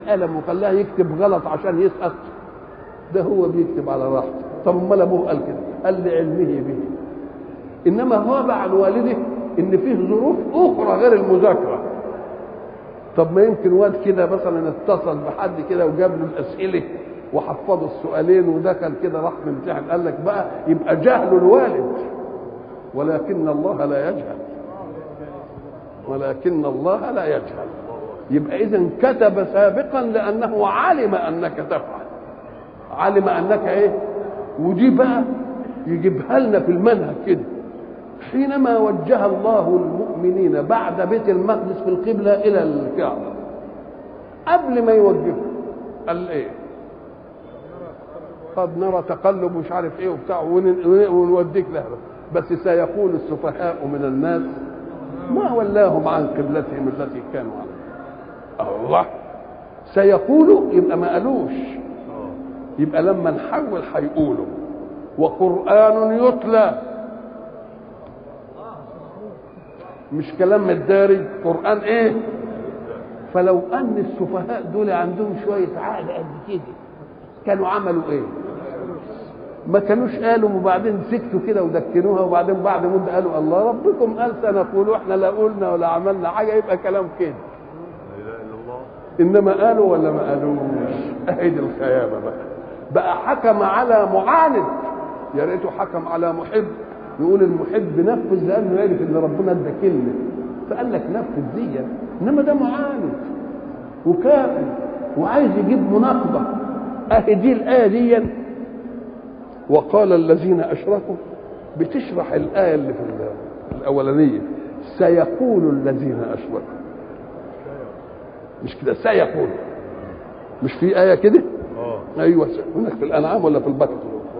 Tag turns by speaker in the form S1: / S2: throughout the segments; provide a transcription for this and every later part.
S1: قلم وخلاه يكتب غلط عشان يسقط ده هو بيكتب على راحته طب امال ابوه قال كده قال لعلمه به انما غاب عن والده ان فيه ظروف اخرى غير المذاكره طب ما يمكن واد كده مثلا اتصل بحد كده وجاب له الاسئله وحفظه السؤالين ودخل كده راح ممتحن قال لك بقى يبقى جهل الوالد ولكن الله لا يجهل ولكن الله لا يجهل يبقى اذا كتب سابقا لانه علم انك تفعل علم انك ايه ودي بقى يجيبها لنا في المنهج كده حينما وجه الله المؤمنين بعد بيت المقدس في القبلة إلى الكعبة قبل ما يوجهه قال إيه قد نرى تقلب مش عارف ايه وبتاع ونوديك لها بس سيقول السفهاء من الناس ما ولاهم عن قبلتهم التي كانوا عليها الله سيقولوا يبقى ما قالوش يبقى لما نحول هيقولوا وقرآن يتلى مش كلام متدارج قرآن ايه فلو ان السفهاء دول عندهم شوية عقل قد كده كانوا عملوا ايه ما كانوش قالوا وبعدين سكتوا كده ودكنوها وبعدين بعد مدة قالوا الله ربكم قال سنقول احنا لا قلنا ولا عملنا حاجة يبقى كلام كده انما قالوا ولا ما قالوش اهي الخيابة بقى بقى حكم على معاند يا ريته حكم على محب يقول المحب نفذ لانه يعرف ان ربنا ادى كلمه فقال لك نفذ دي انما ده معاند وكافر وعايز يجيب مناقضه اهي دي الايه دي وقال الذين اشركوا بتشرح الايه اللي في الاولانيه سيقول الذين اشركوا مش كده سيقول مش في ايه كده ايوه هناك في الانعام ولا في البقره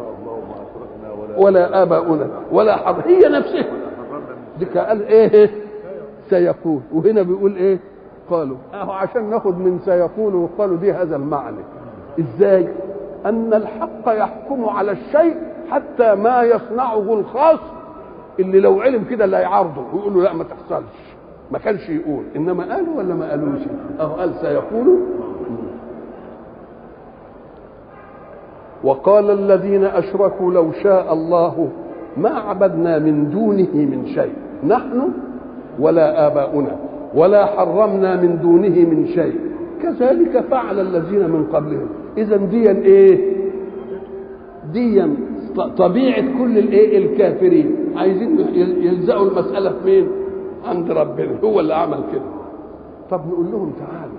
S1: ولا اباؤنا ولا حضر هي نفسها دي قال ايه سيقول وهنا بيقول ايه قالوا اهو عشان ناخد من سيقول وقالوا دي هذا المعنى ازاي ان الحق يحكم على الشيء حتى ما يصنعه الخاص اللي لو علم كده لا يعارضه ويقول له لا ما تحصلش ما كانش يقول انما قالوا ولا ما قالوش اهو قال سيقولوا وقال الذين اشركوا لو شاء الله ما عبدنا من دونه من شيء نحن ولا اباؤنا ولا حرمنا من دونه من شيء كذلك فعل الذين من قبلهم اذا ديا ايه ديا طبيعه كل الايه الكافرين عايزين يلزقوا المساله في مين عند ربنا هو اللي عمل كده طب نقول لهم تعالوا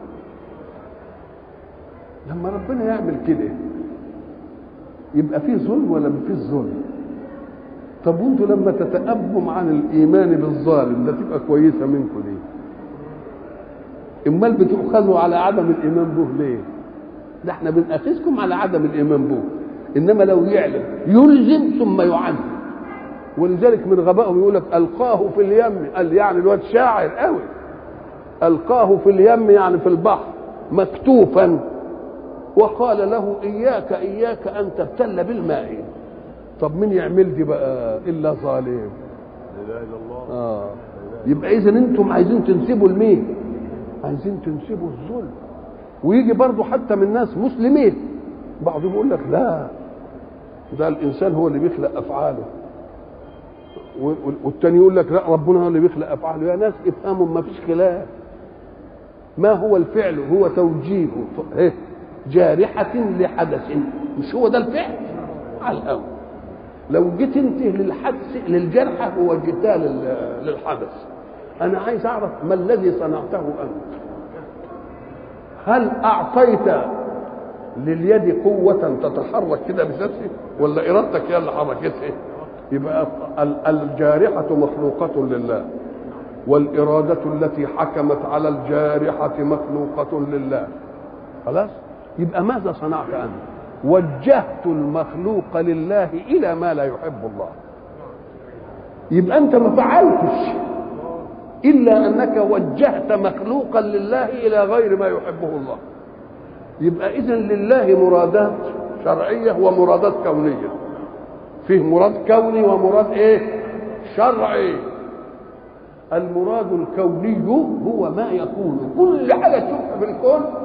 S1: لما ربنا يعمل كده يبقى فيه ظلم ولا ما فيش ظلم طب وانتوا لما تتأبوا عن الايمان بالظالم ده تبقى كويسه منكم ليه امال بتؤخذوا على عدم الايمان به ليه ده احنا بنأخذكم على عدم الايمان به انما لو يعلم يلزم ثم يعذب ولذلك من غبائهم يقول لك القاه في اليم قال يعني الواد شاعر قوي القاه في اليم يعني في البحر مكتوفا وقال له اياك اياك ان تبتل بالماء طب مين يعمل دي بقى الا ظالم
S2: لا اله الا الله
S1: اه يبقى اذا انتم عايزين تنسبوا لمين عايزين تنسبوا الظلم ويجي برضه حتى من ناس مسلمين بعضهم يقول لك لا ده الانسان هو اللي بيخلق افعاله والتاني يقول لك لا ربنا هو اللي بيخلق افعاله يا ناس افهموا ما فيش خلاف ما هو الفعل هو توجيه ايه جارحة لحدث مش هو ده الفعل على الأول لو جيت انت للحدث للجرحى هو جتاه للحدث أنا عايز أعرف ما الذي صنعته أنت هل أعطيت لليد قوة تتحرك كده بذاتها ولا إرادتك هي اللي حركتها يبقى الجارحة مخلوقة لله والإرادة التي حكمت على الجارحة مخلوقة لله خلاص يبقى ماذا صنعت أنت وجهت المخلوق لله إلى ما لا يحب الله يبقى أنت ما فعلتش إلا أنك وجهت مخلوقا لله إلى غير ما يحبه الله يبقى إذن لله مرادات شرعية ومرادات كونية فيه مراد كوني ومراد إيه شرعي المراد الكوني هو ما يكون كل حاجة تشوفها في الكون